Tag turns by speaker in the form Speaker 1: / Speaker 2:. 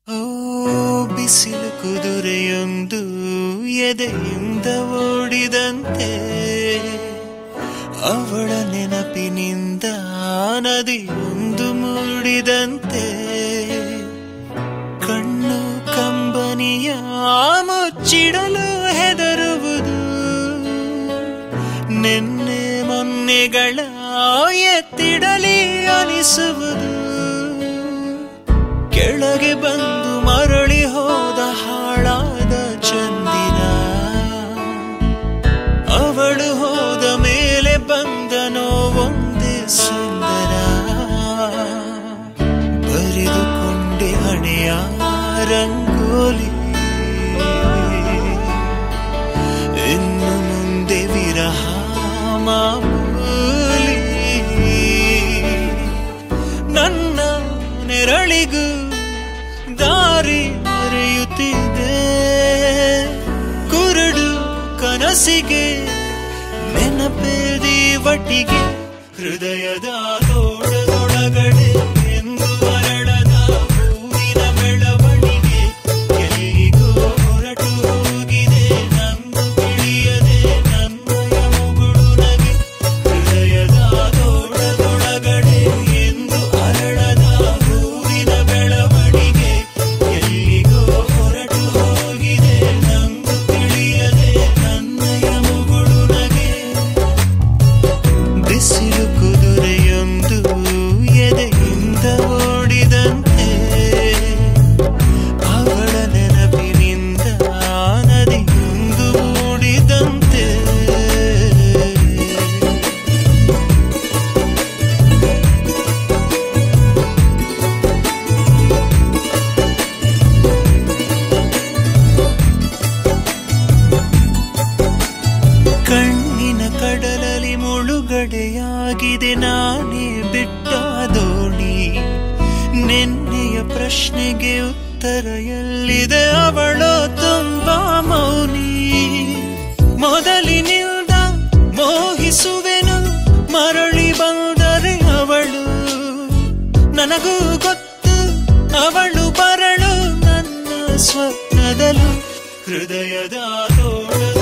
Speaker 1: ಓ ಬಿಸಿಲು ಕುದುರೆಯೊಂದು ಎದೆಯಿಂದ ಓಡಿದಂತೆ ಅವಳ ನೆನಪಿನಿಂದ ನದಿಯೊಂದು ಮೂಡಿದಂತೆ ಕಣ್ಣು ಕಂಬನಿಯ ಮುಚ್ಚಿಡಲು ಹೆದರುವುದು ನಿನ್ನೆ ಮೊನ್ನೆಗಳ ಎತ್ತಿಡಲಿ ಅನಿಸುವುದು ಕೆಳಗೆ ಬಂದು ಮರಳಿ ಹೋದ ಹಾಳಾದ ಚಂದಿನ ಅವಳು ಹೋದ ಮೇಲೆ ಬಂದನೋ ಒಂದೇ ಸುಂದರ ಬರೆದುಕೊಂಡೆ ಹಣೆಯ ರಂಗೋಲಿ ಇನ್ನು ಮುಂದೆ ವಿರಹ ಮಾಮೂಲಿ ನನ್ನ ನೆರಳಿಗೂ ದಾರಿ ಮರೆಯುತ್ತಿದೆ ಕುರುಡು ಕನಸಿಗೆ ನೆನಪೇದಿ ಒಟ್ಟಿಗೆ ಹೃದಯದ ತೋಟದೊಳಗಡೆ ಎಂದು ಅರಳದ ಹೂವಿನ ಬೆಳವಣಿಗೆ ಎಲ್ಲಿಗೋ ಹೊರಟು ಹೋಗಿದೆ ನಂದು ತಿಳಿಯದೆ ನನ್ನಯ ಮುಗುಳು ನಗೆ ಹೃದಯದ ತೋಟದೊಳಗಡೆ ಎಂದು ಅರಳದ ಹೂವಿನ ಬೆಳವಣಿಗೆ ಎಲ್ಲಿಗೋ ಹೊರಟು ಹೋಗಿದೆ ನಂದು ತಿಳಿಯದೆ ನನ್ನಯ ಮುಗುಳು ನಗೆ ಬಿಸಿಲು ಕುದುರೆಯೊಂದು ಎದೆಯಿಂದ ಓಡಿದಂತೆ ಅವಳ ನೆನಪಿನಿಂದ ನದಿಯೊಂದು ಮೂಡಿದಂತೆ ಕಣ್ಣಿನ ಕಡಲಲ್ಲಿ ಮುಳುಗಡೆಯಾಗಿದೆ ನಾನೇ ಬಿಟ್ಟ ದೋಣಿ ನಿನ್ನೆಯ ಪ್ರಶ್ನೆಗೆ ಉತ್ತರ ಎಲ್ಲಿದೆ ಅವಳು ತುಂಬಾ ಮೌನಿ ಮೊದಲಿನಿಂದ ಮೋಹಿಸುವೆನು ಮರಳಿ ಬಂದರೆ ಅವಳು ನನಗೂ ಗೊತ್ತು ಅವಳು ಬರಳು ನನ್ನ ಸ್ವಪ್ನದಲು ಹೃದಯದ ತೋಳ